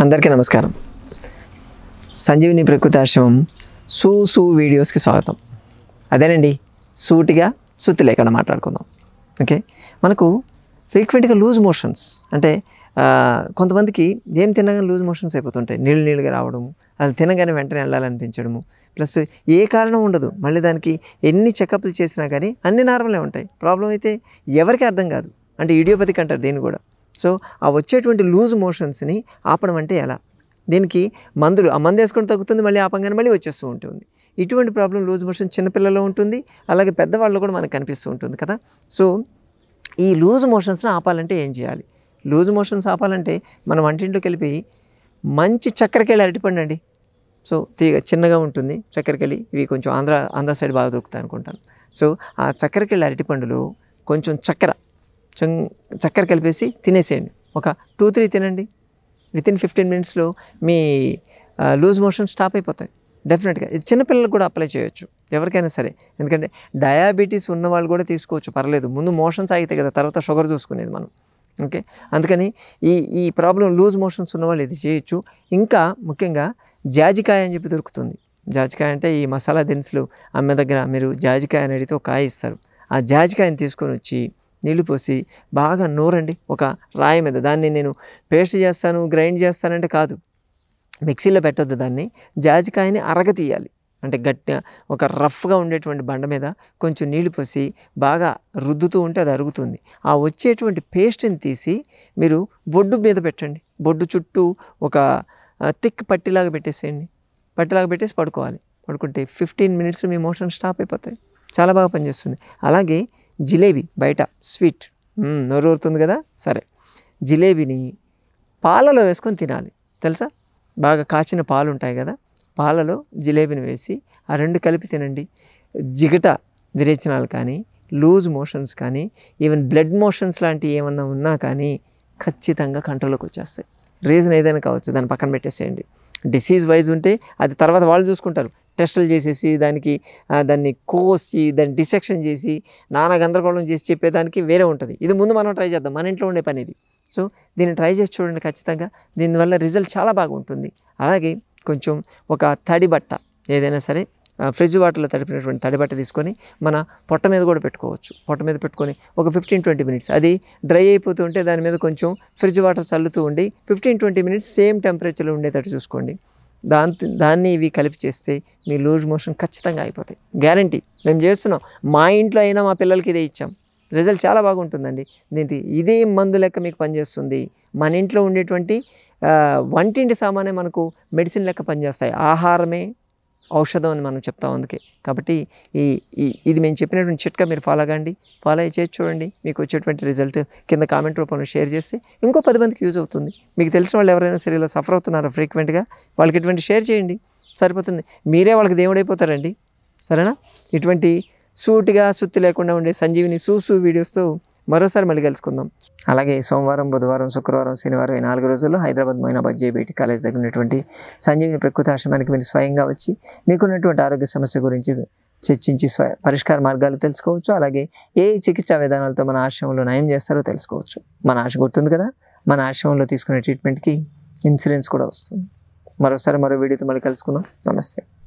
అందరికీ నమస్కారం సంజీవిని ప్రకృతి ఆశ్రమం సూ సూ వీడియోస్కి స్వాగతం అదేనండి సూటిగా సుత్తి లేకుండా మాట్లాడుకుందాం ఓకే మనకు ఫ్రీక్వెంట్గా లూజ్ మోషన్స్ అంటే ఆ, కొంతమందికి ఏం తినగానే లూజ్ మోషన్స్ అయిపోతుంటాయి నీళ్ళు నీళ్ళుగా రావడం అది తినగానే వెంటనే వెళ్ళాలనిపించడము ప్లస్ ఏ కారణం ఉండదు మళ్ళీ దానికి ఎన్ని చెకప్లు చేసినా కానీ అన్ని నార్మలే ఉంటాయి ప్రాబ్లం అయితే ఎవరికి అర్థం కాదు అంటే ఇడియోపతిక్ అంటారు దీన్ని కూడా సో ఆ వచ్చేటువంటి లూజ్ మోషన్స్ని ఆపడం అంటే ఎలా దీనికి మందులు ఆ మందు వేసుకొని తగ్గుతుంది మళ్ళీ ఆపంగానే మళ్ళీ వచ్చేస్తూ ఉంటుంది ఇటువంటి ప్రాబ్లం లూజ్ మోషన్ చిన్నపిల్లల్లో ఉంటుంది అలాగే పెద్దవాళ్ళు కూడా మనకు కనిపిస్తూ ఉంటుంది కదా సో ఈ లూజ్ మోషన్స్ని ఆపాలంటే ఏం చేయాలి లూజ్ మోషన్స్ ఆపాలంటే మనం వంటింట్లోకి వెళ్ళిపోయి మంచి చక్కెరకెళ్ళి అరటిపండు అండి సో తీగ చిన్నగా ఉంటుంది చక్కెరకెళ్ళి ఇవి కొంచెం ఆంధ్ర ఆంధ్ర సైడ్ బాగా దొరుకుతాయి అనుకుంటాను సో ఆ చక్కెరకెళ్ళి అరటిపండులో కొంచెం చక్కెర చం చక్కెర కలిపేసి తినేసేయండి ఒక టూ త్రీ తినండి విత్ ఇన్ ఫిఫ్టీన్ మినిట్స్లో మీ లూజ్ మోషన్ స్టాప్ అయిపోతాయి డెఫినెట్గా ఇది చిన్నపిల్లలకు కూడా అప్లై చేయొచ్చు ఎవరికైనా సరే ఎందుకంటే డయాబెటీస్ ఉన్న వాళ్ళు కూడా తీసుకోవచ్చు పర్లేదు ముందు మోషన్స్ ఆగితే కదా తర్వాత షుగర్ చూసుకునేది మనం ఓకే అందుకని ఈ ఈ ప్రాబ్లం లూజ్ మోషన్స్ ఉన్న వాళ్ళు ఇది చేయొచ్చు ఇంకా ముఖ్యంగా జాజికాయ అని చెప్పి దొరుకుతుంది జాజికాయ అంటే ఈ మసాలా దినుసులు అమ్మే దగ్గర మీరు జాజికాయ అని అడిగితే ఒక కాయ ఇస్తారు ఆ జాజికాయని తీసుకొని వచ్చి నీళ్లు పోసి బాగా నూరండి ఒక రాయి మీద దాన్ని నేను పేస్ట్ చేస్తాను గ్రైండ్ చేస్తానంటే కాదు మిక్సీలో పెట్టొద్దు దాన్ని జాజికాయని అరగ తీయాలి అంటే గట్టి ఒక రఫ్గా ఉండేటువంటి బండ మీద కొంచెం నీళ్లు పోసి బాగా రుద్దుతూ ఉంటే అది అరుగుతుంది ఆ వచ్చేటువంటి పేస్ట్ని తీసి మీరు బొడ్డు మీద పెట్టండి బొడ్డు చుట్టూ ఒక థిక్ పట్టిలాగా పెట్టేసేయండి పట్టిలాగా పెట్టేసి పడుకోవాలి పడుకుంటే ఫిఫ్టీన్ మినిట్స్ మీ మోషన్ స్టాప్ అయిపోతాయి చాలా బాగా పనిచేస్తుంది అలాగే జిలేబీ బయట స్వీట్ మ్మ్, నోరు ఊరుతుంది కదా సరే జిలేబీని పాలలో వేసుకొని తినాలి తెలుసా బాగా కాచిన పాలు ఉంటాయి కదా పాలలో జిలేబీని వేసి ఆ రెండు కలిపి తినండి జిగట విరేచనాలు కానీ లూజ్ మోషన్స్ కానీ ఈవెన్ బ్లడ్ మోషన్స్ లాంటివి ఏమన్నా ఉన్నా కానీ ఖచ్చితంగా కంట్రోల్లోకి వచ్చేస్తాయి రీజన్ ఏదైనా కావచ్చు దాన్ని పక్కన పెట్టేసేయండి డిసీజ్ వైజ్ ఉంటే అది తర్వాత వాళ్ళు చూసుకుంటారు టెస్టులు చేసేసి దానికి ఆ, దాన్ని కోసి దాన్ని డిసెక్షన్ చేసి నానా గందరగోళం చేసి చెప్పేదానికి వేరే ఉంటుంది ఇది ముందు మనం ట్రై చేద్దాం మన ఇంట్లో ఉండే పని ఇది సో దీన్ని ట్రై చేసి చూడండి ఖచ్చితంగా దీనివల్ల రిజల్ట్ చాలా బాగుంటుంది అలాగే కొంచెం ఒక తడి బట్ట ఏదైనా సరే ఆ, ఫ్రిడ్జ్ వాటర్లో తడిపినటువంటి తడి బట్ట తీసుకొని మన పొట్ట మీద కూడా పెట్టుకోవచ్చు పొట్ట మీద పెట్టుకొని ఒక ఫిఫ్టీన్ ట్వంటీ మినిట్స్ అది డ్రై అయిపోతూ ఉంటే దాని మీద కొంచెం ఫ్రిడ్జ్ వాటర్ చల్లుతూ ఉండి ఫిఫ్టీన్ ట్వంటీ మినిట్స్ సేమ్ టెంపరేచర్లో ఉండేటట్టు చూసుకోండి దాంతో దాన్ని ఇవి కలిపి చేస్తే మీ లూజ్ మోషన్ ఖచ్చితంగా అయిపోతాయి గ్యారంటీ మేము చేస్తున్నాం మా ఇంట్లో అయినా మా పిల్లలకి ఇదే ఇచ్చాం రిజల్ట్ చాలా బాగుంటుందండి దీనికి ఇదే మందు లెక్క మీకు పనిచేస్తుంది మన ఇంట్లో ఉండేటువంటి ఆ, వంటింటి సామానే మనకు మెడిసిన్ లెక్క పనిచేస్తాయి ఆహారమే ఔషధం అని మనం చెప్తాం అందుకే కాబట్టి ఈ ఈ ఇది మేము చెప్పినటువంటి చిట్కా మీరు ఫాలో కండి ఫాలో అయ్యి చేసి చూడండి మీకు వచ్చేటువంటి రిజల్ట్ కింద కామెంట్ రూపంలో షేర్ చేస్తే ఇంకో పది మందికి యూజ్ అవుతుంది మీకు తెలిసిన వాళ్ళు ఎవరైనా సరే ఇలా సఫర్ అవుతున్నారో ఫ్రీక్వెంట్గా వాళ్ళకి ఇటువంటి షేర్ చేయండి సరిపోతుంది మీరే వాళ్ళకి దేవుడైపోతారండి సరేనా ఇటువంటి సూటిగా సుత్తి లేకుండా ఉండే సంజీవిని సూసు వీడియోస్తో మరోసారి మళ్ళీ కలుసుకుందాం అలాగే సోమవారం బుధవారం శుక్రవారం శనివారం ఈ నాలుగు రోజుల్లో హైదరాబాద్ మైనాబాద్ జేబీటీ కాలేజ్ దగ్గర ఉన్నటువంటి సంజీవిని ప్రకృతి ఆశ్రమానికి మీరు స్వయంగా వచ్చి మీకున్నటువంటి ఆరోగ్య సమస్య గురించి చర్చించి స్వ పరిష్కార మార్గాలు తెలుసుకోవచ్చు అలాగే ఏ చికిత్సా విధానాలతో మన ఆశ్రమంలో నయం చేస్తారో తెలుసుకోవచ్చు మన ఆశ గుర్తుంది కదా మన ఆశ్రమంలో తీసుకునే ట్రీట్మెంట్కి ఇన్సూరెన్స్ కూడా వస్తుంది మరోసారి మరో వీడియోతో మళ్ళీ కలుసుకుందాం నమస్తే